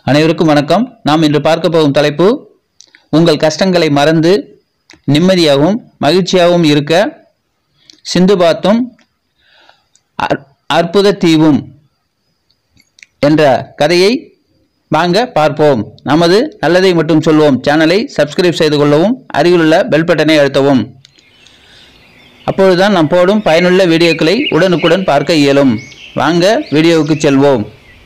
அனைவருக்கும் வணக்கம் நாம் இன்று பார்க்க போகும் தலைப்பு உங்கள் கஷ்டங்களை மறந்து நிம்மதியாகவும் மகிழ்ச்சியாகவும் இருக்க சிந்து பாத்தும் அற்- அற்புத தீவும் என்ற கதையை வாங்க பார்ப்போம் நமது நல்லதை மட்டும் சொல்வோம் சேனலை சப்ஸ்கிரைப் செய்து கொள்ளவும் அருகிலுள்ள பெல் பட்டனை அழுத்தவும் அப்பொழுதுதான் நாம் போடும் பயனுள்ள வீடியோக்களை உடனுக்குடன் பார்க்க இயலும் வாங்க வீடியோவுக்கு செல்வோம்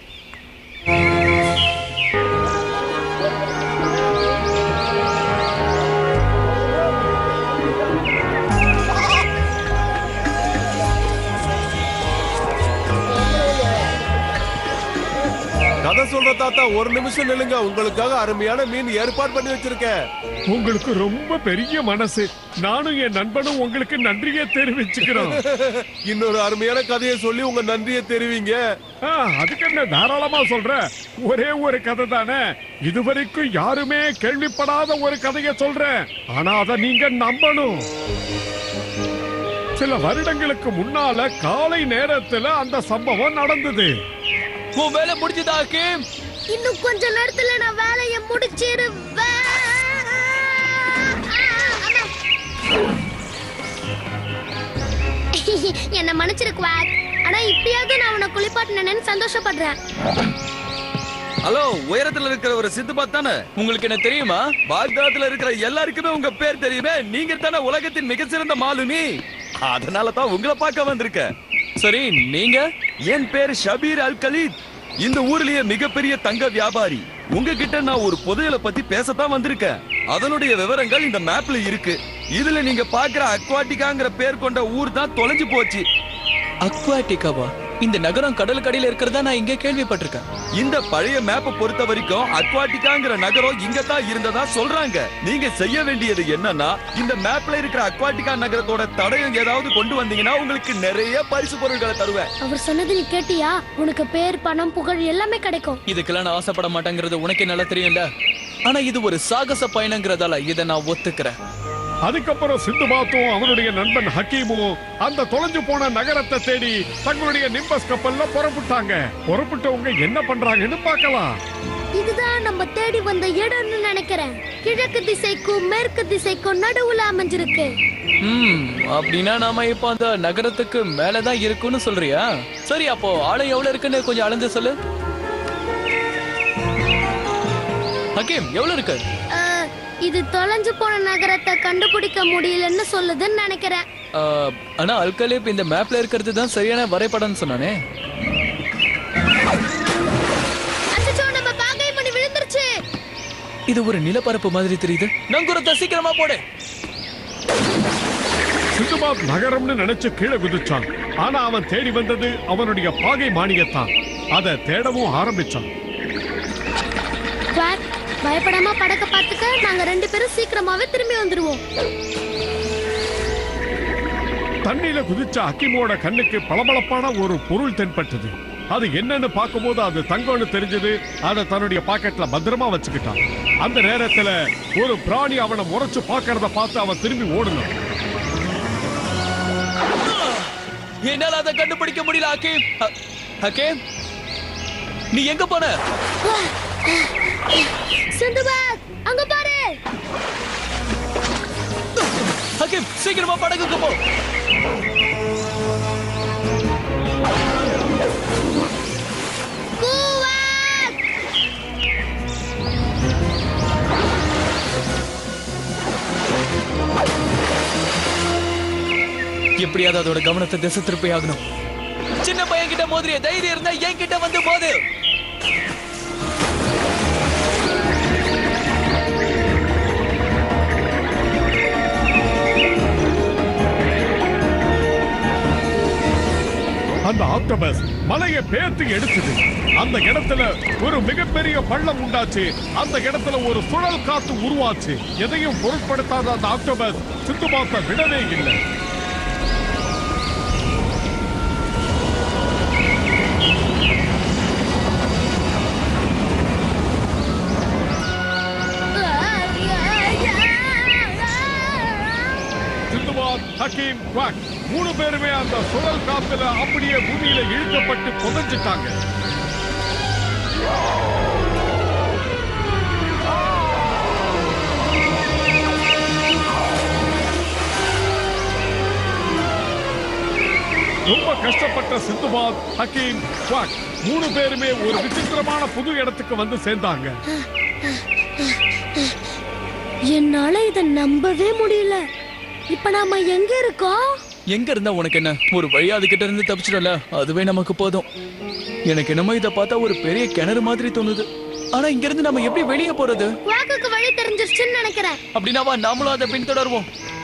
கதை சொல்ற தாத்தா ஒரு நிமிஷம் நில்லுங்க உங்களுக்காக அருமையான மீன் ஏற்பாடு பண்ணி வச்சிருக்கேன் உங்களுக்கு ரொம்ப பெரிய மனசு நானும் என் நண்பனும் உங்களுக்கு நன்றியை தெரிவிச்சுக்கிறோம் இன்னொரு அருமையான கதையை சொல்லி உங்க நன்றியை தெரிவிங்க ஆ, அதுக்கு என்ன தாராளமா சொல்ற ஒரே ஒரு கதை தானே இதுவரைக்கும் யாருமே கேள்விப்படாத ஒரு கதையை சொல்றேன் ஆனா அதை நீங்க நம்பணும் சில வருடங்களுக்கு முன்னால காலை நேரத்துல அந்த சம்பவம் நடந்தது உன் வேலை முடிஞ்சதா ஹக்கீம் இன்னும் கொஞ்ச நேரத்துல நான் வேலைய முடிச்சிருவேன் என்ன மன்னிச்சிருக்குவா ஆனா இப்பயாவது நான் உன்னை குளிப்பாட்டினேன்னு சந்தோஷப்படுறேன் ஹலோ உயரத்துல இருக்கிற ஒரு சித்துபாத் தானே உங்களுக்கு என்ன தெரியுமா பாக்தாத்ல இருக்கிற எல்லாருக்குமே உங்க பேர் தெரியுமே நீங்க தானே உலகத்தின் மிக சிறந்த மாலுமி அதனால தான் உங்களை பார்க்க வந்திருக்கேன் சரி நீங்க என் பேர் ஷபீர் அல் கலீத் இந்த ஊர்லயே மிகப்பெரிய தங்க வியாபாரி உங்ககிட்ட நான் ஒரு புதையலை பத்தி பேசத்தான் வந்திருக்கேன் அதனுடைய விவரங்கள் இந்த மேப்ல இருக்கு இதுல நீங்க பாக்குற அக்வாட்டிகாங்கிற பேர் கொண்ட ஊர் தான் தொலைஞ்சு போச்சு அக்வாட்டிகாவா இந்த நகரம் கடலுக்கடியில இருக்கிறதா நான் இங்க கேள்விப்பட்டிருக்கேன் இந்த பழைய மேப்பை பொறுத்த வரைக்கும் அக்வாட்டிகாங்கிற நகரம் இங்க தான் இருந்ததா சொல்றாங்க நீங்க செய்ய வேண்டியது என்னன்னா இந்த மேப்ல இருக்கிற அக்வாட்டிகா நகரத்தோட தடயம் ஏதாவது கொண்டு வந்தீங்கன்னா உங்களுக்கு நிறைய பரிசு பொருட்களை தருவேன் அவர் சொன்னது நீ கேட்டியா உனக்கு பேர் பணம் புகழ் எல்லாமே கிடைக்கும் இதுக்கெல்லாம் நான் ஆசைப்பட மாட்டேங்கிறது உனக்கே நல்லா தெரியும்ல ஆனா இது ஒரு சாகச பயணங்கிறதால இதை நான் ஒத்துக்கிறேன் அதுக்கப்புறம் சிந்துபாத்தும் அவனுடைய நண்பன் ஹக்கீமும் அந்த தொலைஞ்சு போன நகரத்தை தேடி தங்களுடைய நிம்பஸ் கப்பல்ல புறப்பட்டாங்க புறப்பட்டவங்க என்ன பண்றாங்கன்னு பார்க்கலாம் இதுதான் நம்ம தேடி வந்த இடம்னு நினைக்கிறேன் கிழக்கு திசைக்கும் மேற்கு திசைக்கும் நடுவுல அமைஞ்சிருக்கு ம் அப்படின்னா நாம இப்போ அந்த நகரத்துக்கு மேலதான் இருக்குன்னு சொல்றியா சரி அப்போ ஆழம் எவ்வளவு இருக்குன்னு கொஞ்சம் அளந்து சொல்லு ஹக்கீம் எவ்வளவு இருக்கு அஹ், இது தொலைஞ்சு போன நகரத்தை கண்டுபிடிக்க முடியலன்னு சொல்லுதுன்னு நினைக்கிறேன் ஆ, ஆனா அல்கலேப் இந்த மேப்ல இருக்கிறது தான் சரியான வரைபடம்னு சொன்னானே அச்சச்சோ நம்ம பாகை மணி விழுந்துருச்சு இது ஒரு நிலப்பரப்பு மாதிரி தெரியுது நங்குரத்தை சீக்கிரமா போடு சிந்துபாத் நகரம்னு நினைச்சு கீழே குதிச்சான் ஆனா அவன் தேடி வந்தது அவனுடைய பாகை மானியத்தான் அதை தேடவும் ஆரம்பிச்சான் குவாக், பயப்படாம படக்க பார்த்துக்க நாங்க ரெண்டு பேரும் சீக்கிரமாவே திரும்பி வந்துருவோம் தண்ணியில குதிச்ச அக்கிமோட கண்ணுக்கு பளபளப்பான ஒரு பொருள் தென்பட்டது அது என்னன்னு பார்க்கும்போது அது தங்கம்னு தெரிஞ்சது அதை தன்னுடைய பாக்கெட்ல பத்திரமா வச்சுக்கிட்டான் அந்த நேரத்துல ஒரு பிராணி அவனை முறைச்சு பார்க்கறத பார்த்து அவன் திரும்பி ஓடுனான் என்னால அதை கண்டுபிடிக்க முடியல ஹக்கீம் ஹ- ஹக்கீம் நீ எங்க போன சிந்துபாத் அங்க பாரு ஹக்கீம் சீக்கிரமா படகுக்கு போ குவாக்! எப்படியாவது அதோட கவனத்தை திசை திருப்பி ஆகணும் சின்ன பையன் கிட்ட மோதிரிய தைரியம் இருந்தா என் கிட்ட வந்து மோது அந்த ஆக்டோபஸ் மலையை பேர்த்து எடுத்தது அந்த இடத்துல ஒரு மிகப்பெரிய பள்ளம் உண்டாச்சு அந்த இடத்துல ஒரு சுழல் காத்து உருவாச்சு எதையும் பொருட்படுத்தாத அந்த ஆக்டோபஸ் சிந்துபாத்தை விடவே இல்லை சிந்துபாத் ஹக்கீம் குவாக் மூணு பேருமே அந்த சுழல் காத்துல அப்படியே பூமியில இழுக்கப்பட்டு புதைஞ்சிட்டாங்க கஷ்டப்பட்ட சிந்துபாத் ஹக்கீம் குவாக் மூணு பேருமே ஒரு விசித்திரமான புது இடத்துக்கு வந்து சேர்ந்தாங்க என்னால இத நம்பவே முடியல இப்ப நாம எங்க இருக்கோம் எங்க இருந்தா உனக்கு என்ன ஒரு வழியா அதுகிட்ட இருந்து தப்பிச்சிடல அதுவே நமக்கு போதும் எனக்கு என்னமோ இத பார்த்தா ஒரு பெரிய கிணறு மாதிரி தோணுது ஆனா இங்க இருந்து நம்ம எப்படி வெளியே போறது வாக்குக்கு வழி தெரிஞ்சிருச்சுன்னு நினைக்கிறேன் அப்படின்னா வா நாமளும் அதை பின்தொடர்வோம்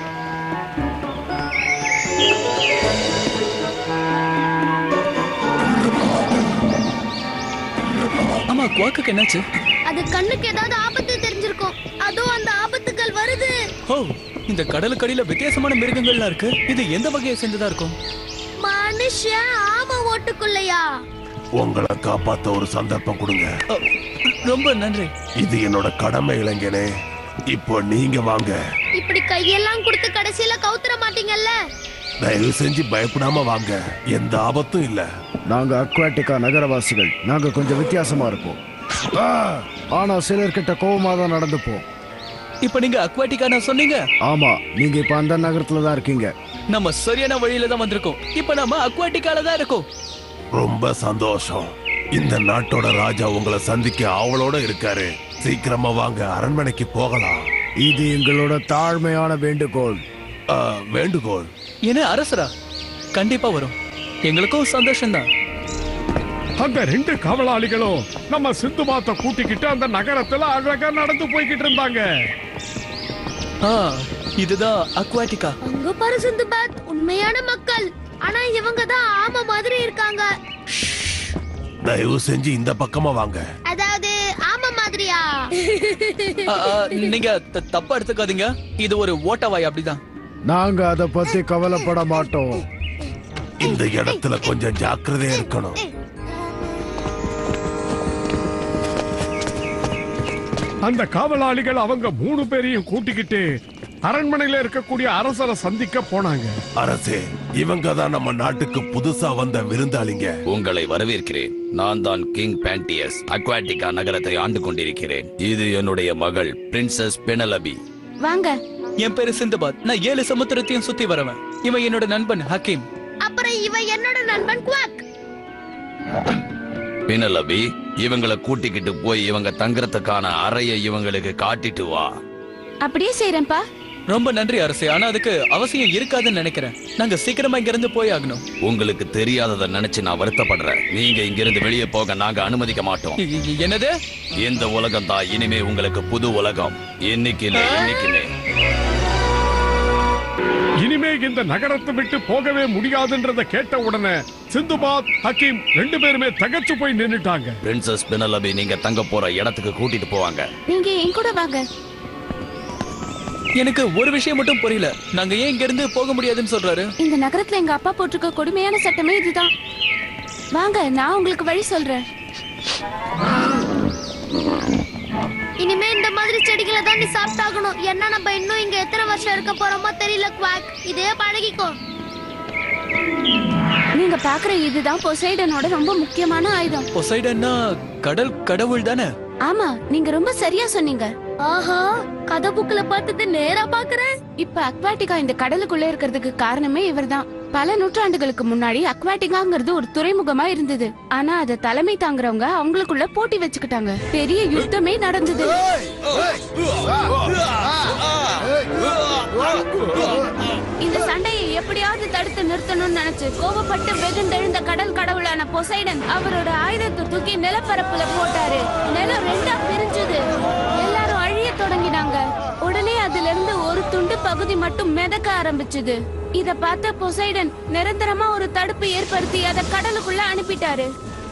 ஆமா குவாக்குக்கு என்னாச்சு அது கண்ணுக்கு ஏதாவது ஆபத்து தெரிஞ்சிருக்கும் அதோ அந்த ஆபத்துகள் வருது ஓ இந்த கடலுக்கடியில வித்தியாசமான மிருகங்கள்லாம் இருக்கு இது எந்த வகையை சேர்ந்ததா இருக்கும் மனுஷன் ஆம ஓட்டுக்குள்ளையா உங்களை காப்பாத்த ஒரு சந்தர்ப்பம் கொடுங்க அ, ரொம்ப நன்றி இது என்னோட கடமை இளைஞனே இப்போ நீங்க வாங்க இப்படி கையெல்லாம் கொடுத்து கடைசியில கவுத்துற மாட்டீங்கல்ல தயவு செஞ்சு பயப்படாம வாங்க எந்த ஆபத்தும் இல்ல நாங்க அக்வாட்டிகா நகரவாசிகள் நாங்க கொஞ்சம் வித்தியாசமா இருப்போம் ஆ! ஆனா சிலர்கிட்ட கோவமா தான் நடந்துப்போம் இப்ப நீங்க அக்வாட்டிக்கா நான் சொன்னீங்க ஆமா நீங்க இப்ப அந்த நகரத்துல தான் இருக்கீங்க நம்ம சரியான வழியில தான் வந்திருக்கோம் இப்ப நம்ம அக்வாட்டிக்கால தான் இருக்கோம் ரொம்ப சந்தோஷம் இந்த நாட்டோட ராஜா உங்களை சந்திக்க ஆவலோட இருக்காரு சீக்கிரமா வாங்க அரண்மனைக்கு போகலாம் இது எங்களோட தாழ்மையான வேண்டுகோள் ஆ, வேண்டுகோள் என்ன அரசரா கண்டிப்பா வரும் எங்களுக்கும் சந்தோஷம்தான் அந்த ரெண்டு காவலாளிகளும் நம்ம சிந்துபாத்தை கூட்டிக்கிட்டு அந்த நகரத்துல அழகா நடந்து போய்கிட்டு இருந்தாங்க ஆ இதுதான் அக்வாட்டிகா அங்க பாரு சிந்துபாத் உண்மையான மக்கள் ஆனா இவங்க தான் ஆம மாதிரி இருக்காங்க தயவு செஞ்சு இந்த பக்கமா வாங்க அதாவது ஆம மாதிரியா ஆ, ஆ, நீங்க த- தப்பா எடுத்துக்காதீங்க இது ஒரு ஓட்டவாய் அப்படிதான் நாங்க அத பத்தி கவலைப்பட மாட்டோம் இந்த இடத்துல கொஞ்சம் ஜாக்கிரதையா இருக்கணும் அந்த காவலாளிகள் அவங்க மூணு பேரையும் கூட்டிக்கிட்டு அரண்மனையில இருக்கக்கூடிய அரசரை சந்திக்க போனாங்க அரசே இவங்க தான் நம்ம நாட்டுக்கு புதுசா வந்த விருந்தாளிங்க உங்களை வரவேற்கிறேன் நான் தான் கிங் பேண்டியஸ் அக்வாட்டிகா நகரத்தை ஆண்டு கொண்டிருக்கிறேன் இது என்னுடைய மகள் பிரின்சஸ் பெனலபி வாங்க என் பேரு சிந்துபாத் நான் ஏழு சமுத்திரத்தையும் சுத்தி வரவன் இவன் என்னோட நண்பன் ஹக்கீம் அப்புறம் இவ என்னோட நண்பன் குவாக் பெனலபி இவங்களை கூட்டிக்கிட்டு போய் இவங்க தங்குறதுக்கான அறையை இவங்களுக்கு காட்டிட்டு வா அப்படியே செய்யறேன்ப்பா ரொம்ப நன்றி அரசே ஆனா அதுக்கு அவசியம் இருக்காதுன்னு நினைக்கிறேன் நாங்க சீக்கிரமா இங்க இருந்து போய் ஆகணும் உங்களுக்கு தெரியாததை நினைச்சு நான் வருத்தப்படுறேன் நீங்க இங்கிருந்து வெளியே போக நாங்க அனுமதிக்க மாட்டோம் இ- இ- என்னது இந்த உலகம் தான் இனிமே உங்களுக்கு புது உலகம் இன்னைக்கு இல்லை இன்னைக்குமே இனிமே இந்த நகரத்தை விட்டு போகவே முடியாதுன்றத கேட்ட உடனே சிந்துபாத் ஹக்கீம் ரெண்டு பேருமே தகச்சு போய் நின்னுட்டாங்க பிரின்சஸ் பெனலபி நீங்க தங்க போற இடத்துக்கு கூட்டிட்டு போவாங்க நீங்க என் கூட வாங்க எனக்கு ஒரு விஷயம் மட்டும் புரியல நாங்க ஏன் இங்க இருந்து போக முடியாதுன்னு சொல்றாரு இந்த நகரத்துல எங்க அப்பா போட்டிருக்க கொடுமையான சட்டமே இதுதான் வாங்க நான் உங்களுக்கு வழி சொல்றேன் இனிமே இந்த மாதிரி செடிகளை தான் நீ சாப்பிட்டாகணும் என்ன நம்ம இன்னும் இங்க எத்தனை வருஷம் இருக்க போறோமோ தெரியல குவாக் இதே பழகிக்கோ நீங்க பாக்குற இதுதான் பொசைடனோட ரொம்ப முக்கியமான ஆயுதம் பொசைடன்னா கடல் கடவுள் தானே ஆமா நீங்க ரொம்ப சரியா சொன்னீங்க ஆஹா கதை புக்ல பார்த்தது நேரா பாக்குறேன் இப்ப அக்வாட்டிகா இந்த கடலுக்குள்ள இருக்கிறதுக்கு காரணமே இவர்தான் பல நூற்றாண்டுகளுக்கு முன்னாடி அக்வாட்டிகாங்கிறது ஒரு துறைமுகமா இருந்தது ஆனா அத தலைமை தாங்குறவங்க அவங்களுக்குள்ள போட்டி வச்சுக்கிட்டாங்க பெரிய யுத்தமே நடந்தது இந்த சண்டையை எப்படியாவது தடுத்து நிறுத்தணும்னு நினைச்சு கோபப்பட்டு வெகுண்டெழுந்த கடல் கடவுளான பொசைடன் அவரோட ஆயுதத்தை தூக்கி நிலப்பரப்புல போட்டாரு நிலம் ரெண்டா பிரிஞ்சது எல்லாரும் அழிய தொடங்கினாங்க உடனே அதுல இருந்து ஒரு துண்டு பகுதி மட்டும் மிதக்க ஆரம்பிச்சது இத பார்த்த பொசைடன் நிரந்தரமா ஒரு தடுப்பு ஏற்படுத்தி அத கடலுக்குள்ள அனுப்பிட்டாரு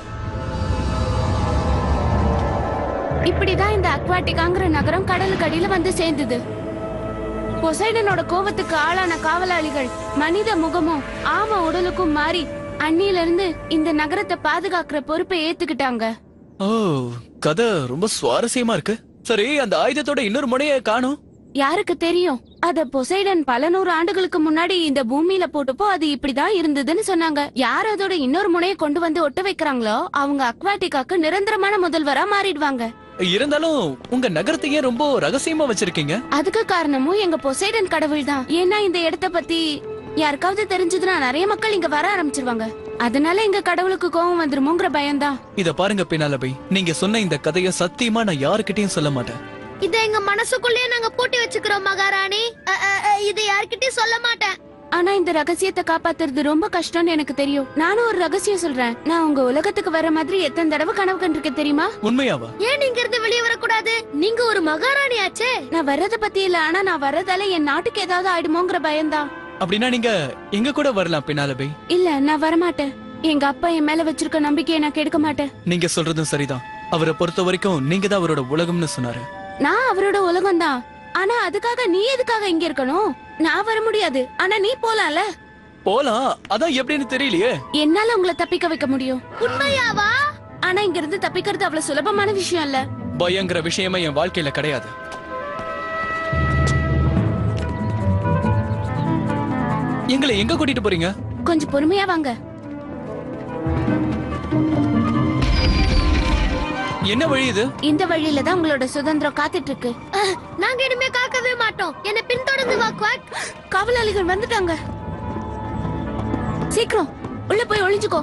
இப்படிதான் இந்த அக்வாட்டிகாங்கிற நகரம் கடலுக்கு அடியில வந்து சேர்ந்தது பொசைடனோட கோவத்துக்கு ஆளான காவலாளிகள் மனித முகமும் ஆம உடலுக்கும் மாறி அன்னியில இருந்து இந்த நகரத்தை பாதுகாக்கிற பொறுப்பை ஏத்துக்கிட்டாங்க ஓ கதை ரொம்ப சுவாரஸ்யமா இருக்கு சரி அந்த ஆயுதத்தோட இன்னொரு முனைய காணும் யாருக்கு தெரியும் அத பொசைடன் பல நூறு ஆண்டுகளுக்கு முன்னாடி இந்த பூமியில போட்டப்போ அது இப்படிதான் இருந்ததுன்னு சொன்னாங்க யார் அதோட இன்னொரு முனையை கொண்டு வந்து ஒட்ட வைக்கிறாங்களோ அவங்க அக்வாட்டிகாக்கு நிரந்தரமான முதல்வரா மாறிடுவாங்க இருந்தாலும் உங்க நகரத்தையே ரொம்ப ரகசியமா வச்சிருக்கீங்க அதுக்கு காரணமும் எங்க பொசைடன் கடவுள் தான் ஏன்னா இந்த இடத்த பத்தி யாருக்காவது தெரிஞ்சதுன்னா நிறைய மக்கள் இங்க வர ஆரம்பிச்சிருவாங்க அதனால எங்க கடவுளுக்கு கோவம் வந்துருமோங்கிற பயம்தான் இத பாருங்க பினாலபை நீங்க சொன்ன இந்த கதைய சத்தியமா நான் யாருக்கிட்டயும் சொல்ல மாட்டேன் இத எங்க மனசுக்குள்ளேயே நாங்க பூட்டி வச்சுக்கிறோம் மகாராணி அ, அ, அ, இது யார்கிட்டயும் சொல்ல மாட்டேன் ஆனா இந்த ரகசியத்தை காப்பாத்துறது ரொம்ப கஷ்டம்னு எனக்கு தெரியும் நானும் ஒரு ரகசியம் சொல்றேன் நான் உங்க உலகத்துக்கு வர மாதிரி எத்தனை தடவை கனவு கண்டிருக்கேன் தெரியுமா உண்மையாவா ஏன் நீங்க இருந்து வெளியே வரக்கூடாது நீங்க ஒரு மகாராணி ஆச்சே நான் வர்றத பத்தி இல்ல ஆனா நான் வர்றதால என் நாட்டுக்கு ஏதாவது ஆயிடுமோங்கிற பயம்தான் அப்படின்னா நீங்க எங்க கூட வரலாம் பினாலபை இல்ல நான் வரமாட்டேன் எங்க அப்பா என் மேல வச்சிருக்க நம்பிக்கையை நான் கெடுக்க மாட்டேன் நீங்க சொல்றதும் சரிதான் அவரை பொறுத்த வரைக்கும் நீங்க தான் அவரோட உலகம்னு சொன்னாரு நான் அவரோட உலகம் தான் ஆனா அதுக்காக நீ எதுக்காக இங்க இருக்கணும் நான் வர முடியாது ஆனா நீ போலாம்ல போலாம் அதான் எப்படின்னு தெரியலையே என்னால உங்களை தப்பிக்க வைக்க முடியும் உண்மையாவா ஆனா இங்க இருந்து தப்பிக்கிறது அவ்வளவு சுலபமான விஷயம் இல்ல பயங்கிற விஷயமே என் வாழ்க்கையில கிடையாது எங்களை எங்க கூட்டிட்டு போறீங்க கொஞ்சம் பொறுமையா வாங்க என்ன வழி இது இந்த வழியில தான் உங்களோட சுதந்திரம் காத்துட்டு இருக்கு அஹ், நாங்க இனிமே காக்கவே மாட்டோம் என்ன பின்தொடர்ந்து வா குவாக் காவலாளிகள் வந்துட்டாங்க சீக்கிரம் உள்ள போய் ஒளிஞ்சுக்கோ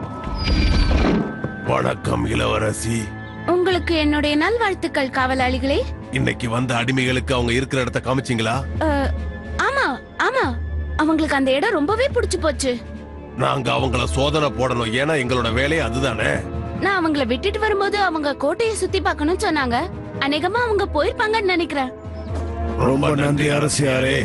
வணக்கம் இளவரசி உங்களுக்கு என்னுடைய நல்வாழ்த்துக்கள் காவலாளிகளே இன்னைக்கு வந்த அடிமைகளுக்கு அவங்க இருக்கிற இடத்த காமிச்சீங்களா அஹ், ஆமா ஆமா அவங்களுக்கு அந்த இடம் ரொம்பவே பிடிச்சு போச்சு நாங்க அவங்கள சோதனை போடணும் ஏன்னா எங்களோட வேலையே அதுதானே நான் அவங்கள விட்டுட்டு வரும்போது அவங்க கோட்டையை சுத்தி பார்க்கணும்னு சொன்னாங்க அநேகமா அவங்க போயிருப்பாங்கன்னு நினைக்கிறேன் ரொம்ப நன்றி அரசியாரே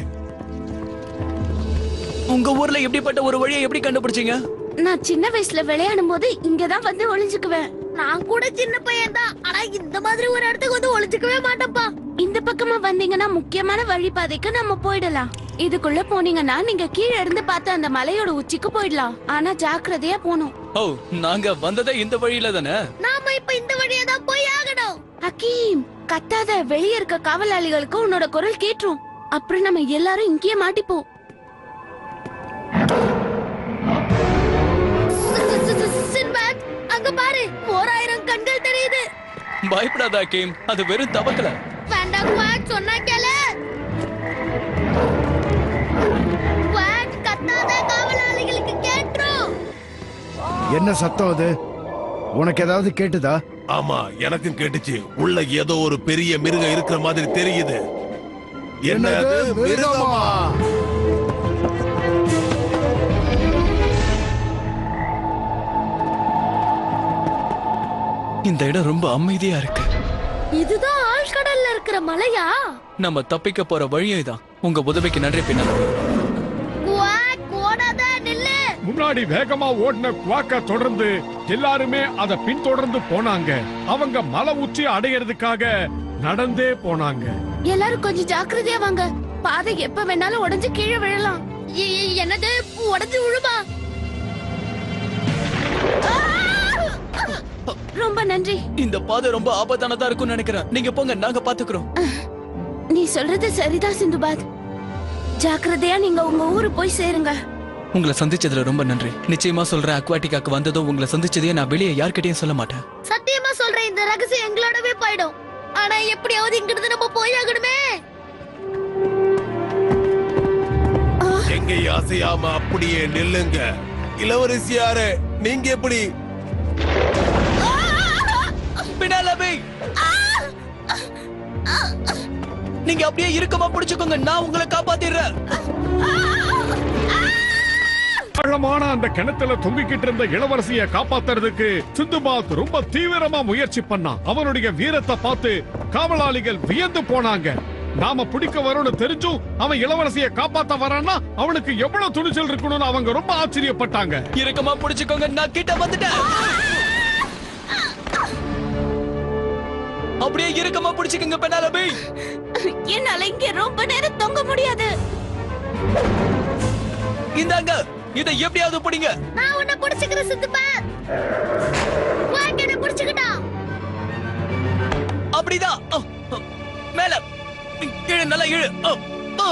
உங்க ஊர்ல எப்படிப்பட்ட ஒரு வழியை எப்படி கண்டுபிடிச்சீங்க நான் சின்ன வயசுல விளையாடும் போது இங்கதான் வந்து ஒளிஞ்சுக்குவேன் நான் கூட சின்ன பையன் தான் ஆனா இந்த மாதிரி ஒரு இடத்துக்கு வந்து ஒளிச்சுக்கவே மாட்டேன்ப்பா இந்த பக்கமா வந்தீங்கன்னா முக்கியமான வழிபாதைக்கு நம்ம போயிடலாம் இதுக்குள்ள போனீங்கன்னா நீங்க கீழே இருந்து பார்த்து அந்த மலையோட உச்சிக்கு போயிடலாம் ஆனா ஜாக்கிரதையா போகணும் ஓ நாங்க வந்ததே இந்த வழியில தானே நாம இப்ப இந்த வழியா தான் போய் ஆகணும் ஹக்கீம் கத்தாத வெளிய இருக்க காவலாளிகளுக்கு உன்னோட குரல் கேட்டுரும் அப்புறம் நம்ம எல்லாரும் இங்கேயே மாட்டிப்போம் சி- சி- சி- சின்பாத் அங்க பாரு ஓராயிரம் கண்கள் தெரியுது பயப்படாதா கேம் அது வெறும் தவக்கல வேண்டாம் குவாக் சொன்னா கேளு குவாக் கத்தாத காவலாளிகளுக்கு கேட்டுரும் என்ன சத்தம் அது உனக்கு ஏதாவது கேட்டுதா ஆமா எனக்கும் கேட்டுச்சு உள்ள ஏதோ ஒரு பெரிய மிருகம் இருக்கிற மாதிரி தெரியுது என்னது மிருகமா இந்த இடம் ரொம்ப அமைதியா இருக்கு இதுதான் ஆழ்கடல்ல இருக்கிற மலையா நம்ம தப்பிக்க போற வழியே தான் உங்க உதவிக்கு நன்றி பின்னால குவாக் ஓடாத நில்லு முன்னாடி வேகமா ஓடின குவாக்க தொடர்ந்து எல்லாருமே அத பின்தொடர்ந்து போனாங்க அவங்க மலை உச்சி அடையறதுக்காக நடந்தே போனாங்க எல்லாரும் கொஞ்சம் ஜாக்கிரதையா வாங்க பாதை எப்ப வேணாலும் உடைஞ்சு கீழே விழலாம் இ- இ- என்னது உடஞ்சு விழுமா ரொம்ப நன்றி இந்த பாதை ரொம்ப ஆபத்தானதா இருக்கும்னு நினைக்கிறேன் நீங்க போங்க நாங்க பாத்துக்கிறோம் நீ சொல்றது சரிதான் சிந்துபாத் ஜாக்கிரதையா நீங்க உங்க ஊரு போய் சேருங்க உங்களை சந்திச்சதுல ரொம்ப நன்றி நிச்சயமா சொல்றேன் அக்வாட்டிக்காக்கு வந்ததும் உங்களை சந்திச்சதையே நான் வெளியே யார்கிட்டயும் சொல்ல மாட்டேன் சத்தியமா சொல்றேன் இந்த ரகசியம் எங்களோடவே போயிடும் ஆனா எப்படியாவது இங்கிருந்து நம்ம போய் ஆகணுமே எங்க அசையாம அப்படியே நில்லுங்க இளவரசியாரே நீங்க எப்படி பினாலபி நீங்க அப்படியே இறுக்கமா பிடிச்சுக்கோங்க நான் உங்களை காப்பாத்திடுறேன் ஆழமான அந்த கிணத்துல தொங்கிக்கிட்டு இருந்த இளவரசிய காப்பாத்துறதுக்கு சிந்துபாத் ரொம்ப தீவிரமா முயற்சி பண்ணான் அவனுடைய வீரத்தை பார்த்து காவலாளிகள் வியந்து போனாங்க நாம பிடிக்க வரோம்னு தெரிஞ்சும் அவன் இளவரசிய காப்பாத்த வரான்னா அவனுக்கு எவ்வளவு துணிச்சல் இருக்கணும்னு அவங்க ரொம்ப ஆச்சரியப்பட்டாங்க இறுக்கமா பிடிச்சுக்கோங்க நான் கிட்ட வந்துட்டேன் அப்படியே இறுக்கமா பிடிச்சுக்கோங்க பெனாலபி என்னால இங்க ரொம்ப நேரம் தொங்க முடியாது இந்தாங்க இதை எப்படியாவது பிடிங்க நான் உன்னை புடிச்சுக்கிறேன் சித்துபாத் குவாக் என்ன புடிச்சுக்கிட்டான் அப்படிதான் அ, அ, மேல இழு நல்லா இழு அ, அ.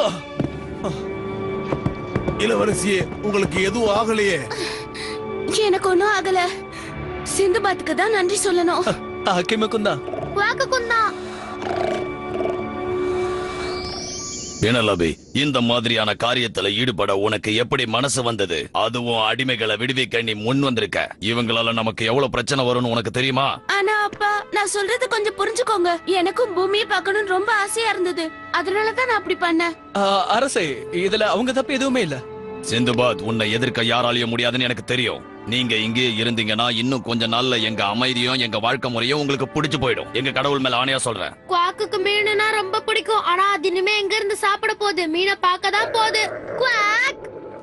இளவரசியே உங்களுக்கு எதுவும் ஆகலையே எனக்கு ஒண்ணும் ஆகல சிந்துபாத்துக்கு தான் நன்றி சொல்லணும் அ, ஹக்கிமுக்கும் தான் குவாக்குக்கும் தான் பினலபி இந்த மாதிரியான காரியத்துல ஈடுபட உனக்கு எப்படி மனசு வந்தது அதுவும் அடிமைகளை விடுவிக்க நீ முன் வந்திருக்க இவங்களால நமக்கு எவ்வளவு பிரச்சனை வரும்னு உனக்கு தெரியுமா ஆனா அப்பா நான் சொல்றது கொஞ்சம் புரிஞ்சுக்கோங்க எனக்கும் பூமியை பார்க்கணும்னு ரொம்ப ஆசையா இருந்தது அதனாலதான் நான் அப்படி பண்ணேன் ஆ, அரசே இதுல அவங்க தப்பு எதுவுமே இல்ல சிந்துபாத் உன்னை எதிர்க்க யாராலையும் முடியாதுன்னு எனக்கு தெரியும் நீங்க இங்கே இருந்தீங்கன்னா இன்னும் கொஞ்ச நாள்ல எங்க அமைதியும் எங்க வாழ்க்கை முறையும் உங்களுக்கு பிடிச்சு போயிடும் எங்க கடவுள் மேல ஆணையா சொல்றேன் குவாக்குக்கு மீனுனா ரொம்ப பிடிக்கும் ஆனா அது இனிமே எங்க இருந்து சாப்பிட போகுது மீனை பார்க்க தான் போகுது குவாக்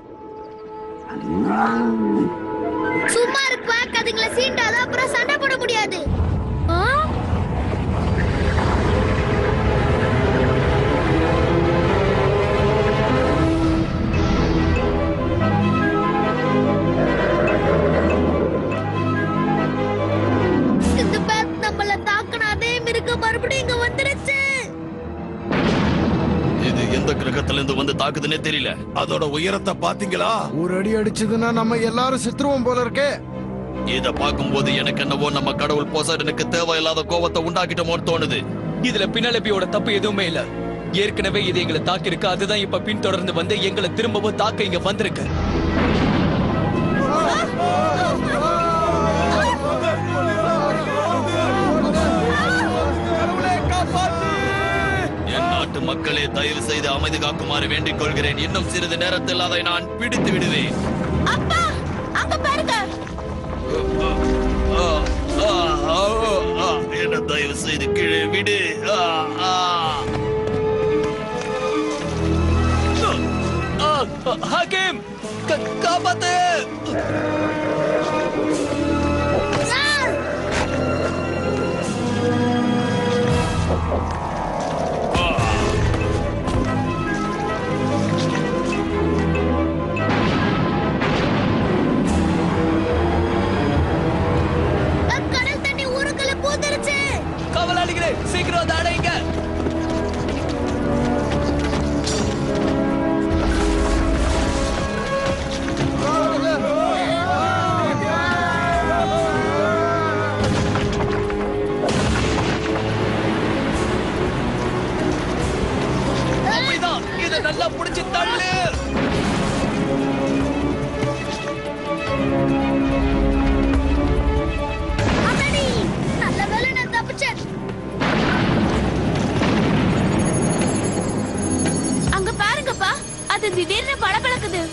சும்மா இரு குவாக் அதுங்களை சீண்டாத அப்புறம் சண்டை போட முடியாது ஆ? இந்த பேத் நம்மள தாக்குன அதே மிருகம் மறுபடியும் இங்க வந்துருச்சு இது எந்த கிரகத்துல இருந்து வந்து தாக்குதுன்னே தெரியல அதோட உயரத்தை பாத்தீங்களா ஒரு அடி அடிச்சதுன்னா நம்ம எல்லாரும் செத்துருவோம் போல இருக்கே இத பார்க்கும்போது எனக்கு என்னவோ நம்ம கடவுள் போசடனுக்கு தேவையில்லாத கோவத்தை உண்டாக்கிட்டோமோன்னு தோணுது இதுல பின்னலபியோட தப்பு எதுவுமே இல்ல ஏற்கனவே இது எங்களை தாக்கிருக்கு அதுதான் இப்ப பின்தொடர்ந்து வந்து எங்களை திரும்பவும் தாக்க இங்க வந்திருக்கு என் நாட்டு மக்களே தயவு செய்து அமைதி காக்குமாறு வேண்டிக் கொள்கிறேன் இன்னும் சிறிது நேரத்தில் அதை நான் பிடித்து விடுவேன் அப்பா அங்க பாருங்க ஆ, ஆ, ஆ, ஆ, என்ன தயவு செய்து கீழே விடு ஆ, ஆ. ஆ, ஆ, ஹாக்கிம் கா- காப்பாத்து கடல் தண்ணி ஊருக்குள்ள பூந்துருச்சு கவலாளிகளே சீக்கிரம் அதை அடைங்க அப்படிதான் இதை நல்லா புடிச்சு தள்ளு அடடி நல்ல வேளை நான் தப்பிச்சேன் அங்க பாருங்கப்பா அது திடீர்னு பளபளக்குது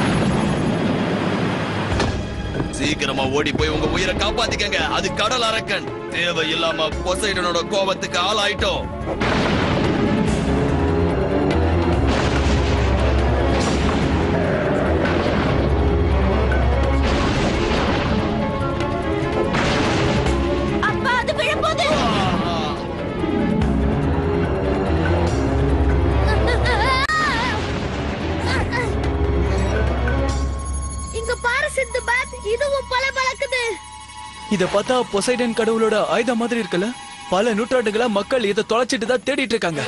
சீக்கிரமா ஓடி போய் உங்க உயிரை காப்பாத்திக்கங்க அது கடல் அரக்கன் தேவையில்லாம பொசைடனோட கோபத்துக்கு ஆளாயிட்டோம் அப்பா அது விழப்போகுது இங்க பாரு சிந்து பேத் இதுவும் பல பழக்குது இத பார்த்தா பொசைடன் கடவுளோட ஆயுதம் மாதிரி இருக்குல்ல பல நூற்றாண்டுகளா மக்கள் இதை தொலைச்சிட்டு தான் தேடிட்டு இருக்காங்க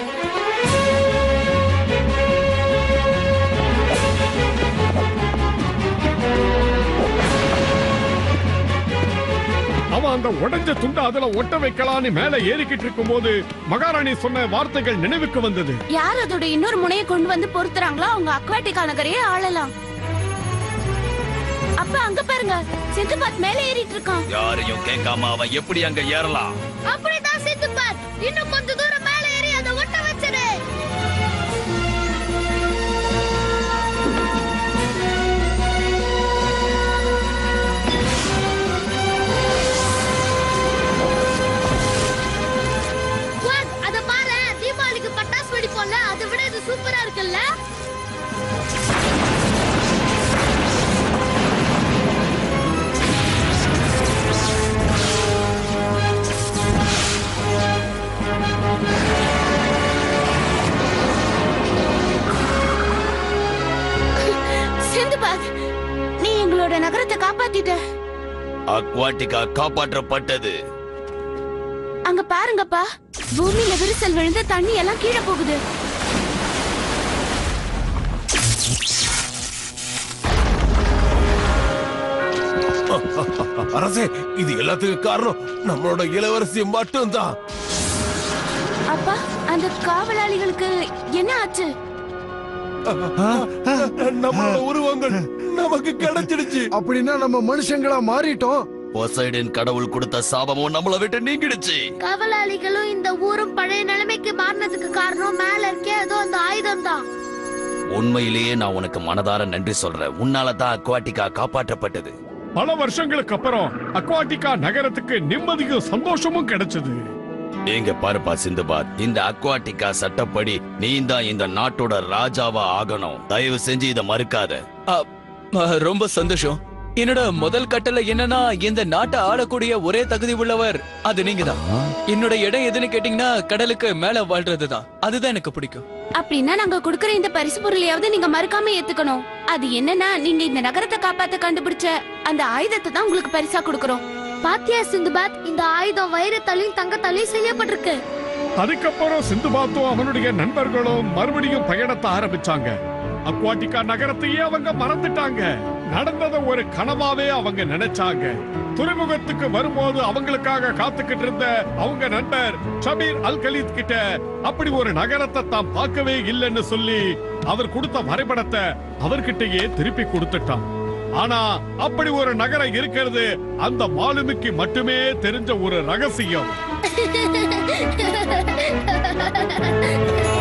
அவன் அந்த உடைஞ்ச துண்டை அதுல ஒட்ட வைக்கலான்னு மேல ஏறிக்கிட்டு இருக்கும்போது மகாராணி சொன்ன வார்த்தைகள் நினைவுக்கு வந்தது யார் அதோட இன்னொரு முனையை கொண்டு வந்து பொறுத்துறாங்களோ அவங்க அக்வாட்டிக் நகரையே ஆளலாம் அப்பா அங்க பாருங்க சிந்துபாத் மேலே ஏறிட்டு இருக்கான் யாரையும் கேட்காம அவன் எப்படி அங்க ஏறலாம் அப்படிதான் சிந்து பேத் இன்னும் கொஞ்ச தூரம் மேல ஏறி அதை ஒட்ட வச்சிரு குவாக், அத பாரு தீபாவளிக்கு பட்டாசு வெடிப்போம்ல அதை விட இது சூப்பரா இருக்குல்ல சிந்துபாத் நீ எங்களோட நகரத்தை காப்பாத்திட்ட அக்வாட்டிகா காப்பாற்றப்பட்டது அங்க பாருங்கப்பா பூமியில விரிசல் விழுந்து தண்ணி எல்லாம் கீழே போகுது அரசே இது எல்லாத்துக்கும் காரணம் நம்மளோட இளவரசி மட்டும்தான் அப்பா அந்த காவலாளிகளுக்கு என்ன ஆச்சு நம்மளோட உருவங்கள் நமக்கு கிடைச்சிடுச்சு அப்படின்னா நம்ம மனுஷங்களா மாறிட்டோம் பொசைடன் கடவுள் கொடுத்த சாபமும் நம்மள விட்டு நீங்கிடுச்சு காவலாளிகளும் இந்த ஊரும் பழைய நிலைமைக்கு மாறினதுக்கு காரணம் மேல இருக்கே ஏதோ அந்த ஆயுதம் தான் உண்மையிலேயே நான் உனக்கு மனதார நன்றி சொல்றேன் உன்னால தான் அக்வாட்டிகா காப்பாற்றப்பட்டது பல வருஷங்களுக்கு அப்புறம் அக்வாட்டிகா நகரத்துக்கு நிம்மதியும் சந்தோஷமும் கிடைச்சது எங்க பாருப்பா சிந்துபாத் இந்த அக்வாட்டிகா சட்டப்படி நீ தான் இந்த நாட்டோட ராஜாவா ஆகணும் தயவு செஞ்சு இத மறுக்காத அ, அ, ரொம்ப சந்தோஷம் என்னோட முதல் கட்டளை என்னன்னா இந்த நாட்டை ஆளக்கூடிய ஒரே தகுதி உள்ளவர் அது நீங்க தான் என்னோட இடம் எதுன்னு கேட்டீங்கன்னா கடலுக்கு மேல வாழ்றதுதான் அதுதான் எனக்கு பிடிக்கும் அப்படின்னா நாங்க கொடுக்கற இந்த பரிசு பொருளையாவது நீங்க மறுக்காம ஏத்துக்கணும் அது என்னன்னா நீங்க இந்த நகரத்தை காப்பாத்த கண்டுபிடிச்ச அந்த ஆயுதத்தை தான் உங்களுக்கு பரிசா கொடுக்கறோம் பாத்தியா சிந்துபாத் இந்த ஆயுதம் வைரத்தாலையும் தங்கத்தாலையும் செய்யப்பட்டிருக்கு அதுக்கப்புறம் சிந்துபாத்தும் அவனுடைய நண்பர்களும் மறுபடியும் பயணத்தை ஆரம்பிச்சாங்க அக்வாட்டிகா நகரத்தையே அவங்க மறந்துட்டாங்க நடந்தத ஒரு கனவாவே அவங்க நினைச்சாங்க துறைமுகத்துக்கு வரும்போது அவங்களுக்காக காத்துக்கிட்டு இருந்த அவங்க நண்பர் ஷபீர் அல் கலீத் கிட்ட அப்படி ஒரு நகரத்தை தாம் பார்க்கவே இல்லைன்னு சொல்லி அவர் கொடுத்த வரைபடத்தை அவர்கிட்டயே திருப்பி கொடுத்துட்டான் ஆனா அப்படி ஒரு நகரம் இருக்கிறது அந்த மாலுமிக்கு மட்டுமே தெரிஞ்ச ஒரு ரகசியம்